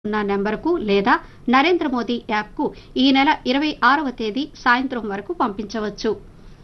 ఉన్న నెంబరుకు లేదా నరేంద్ర మోదీ యాప్కు ఈ నెల ఇరవై ఆరవ తేదీ సాయంత్రం వరకు పంపించవచ్చు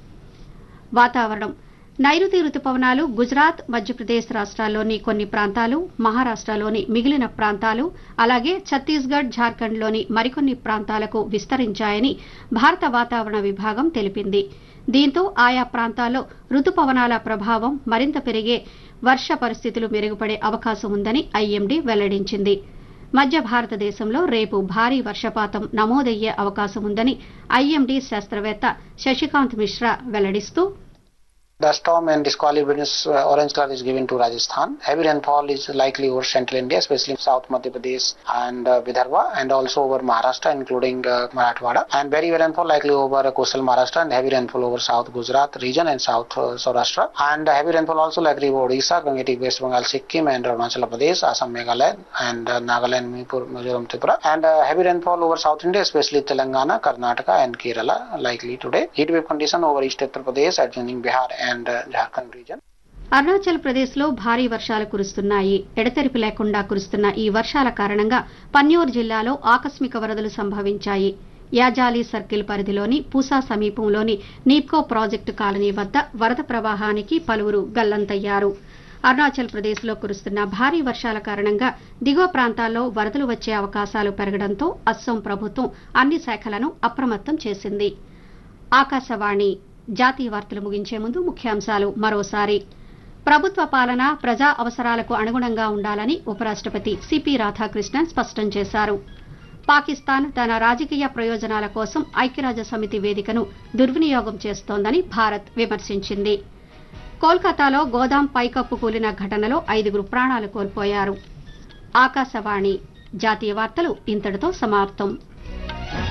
వాతావరణం నైరుతి రుతుపవనాలు గుజరాత్ మధ్యప్రదేశ్ రాష్ట్రాల్లోని కొన్ని ప్రాంతాలు మహారాష్టలోని మిగిలిన ప్రాంతాలు అలాగే ఛత్తీస్గఢ్ జార్ఖండ్లోని మరికొన్ని ప్రాంతాలకు విస్తరించాయని భారత వాతావరణ విభాగం తెలిపింది దీంతో ఆయా ప్రాంతాల్లో రుతుపవనాల ప్రభావం మరింత పెరిగే వర్ష పరిస్థితులు మెరుగుపడే అవకాశం ఉందని ఐఎండీ వెల్లడించింది మధ్య భారతదేశంలో రేపు భారీ వర్షపాతం నమోదయ్యే అవకాశం ఉందని ఐఎండీ శాస్త్రవేత్త Sasikanth Mishra వెల్లడిస్తూ The storm and Disquali witness uh, orange color is given to Rajasthan. Heavy rainfall is likely over central India, especially South Madhya Pradesh and uh, Vidarbha, and also over Maharashtra, including uh, Marathwada. And very heavy rainfall likely over uh, coastal Maharashtra and heavy rainfall over South Gujarat region and South uh, Saurashtra. And uh, heavy rainfall also likely over Odisha, Gangetic, West Bengal, Sikkim, and Arunachal Pradesh, Assam, Meghalaya, and uh, Nagaland, Manipur, Mizoram, Tripura. And uh, heavy rainfall over South India, especially Telangana, Karnataka, and Kerala, likely today. Heat wave condition over East Uttar Pradesh, adjoining Bihar and uh, Jharkhand region. Arunachal ప్రదేశ్లో భారీ వర్షాలు కురుస్తున్నాయి ఎడతెరిపి లేకుండా కురుస్తున్న ఈ వర్షాల కారణంగా పన్యూర్ జిల్లాలో ఆకస్మిక వరదలు సంభవించాయి యాజాలి సర్కిల్ పరిధిలోని పూసా సమీపంలోని నీప్కో ప్రాజెక్టు కాలనీ వద్ద వరద ప్రవాహానికి పలువురు గల్లంతయ్యారు అరుణాచల్ ప్రదేశ్లో కురుస్తున్న భారీ వర్షాల కారణంగా దిగువ ప్రాంతాల్లో వరదలు వచ్చే అవకాశాలు పెరగడంతో అస్సోం ప్రభుత్వం అన్ని శాఖలను అప్రమత్తం చేసింది ఆకాశవాణి జాతీయ వార్తలు ముగించే ముందు ముఖ్యాంశాలు మరోసారి ప్రభుత్వ పాలన ప్రజా అవసరాలకు అనుగుణంగా ఉండాలని ఉపరాష్టపతి సిపి రాధాకృష్ణన్ స్పష్టం చేశారు పాకిస్తాన్ తన రాజకీయ ప్రయోజనాల కోసం ఐక్యరాజ్య సమితి వేదికను దుర్వినియోగం చేస్తోందని భారత్ విమర్శించింది కోల్కతాలో గోదాం పైకప్పు కూలిన ఘటనలో ఐదుగురు ప్రాణాలు కోల్పోయారు ఆకాశవాణి జాతీయ వార్తలు ఇంతటితో సమాప్తం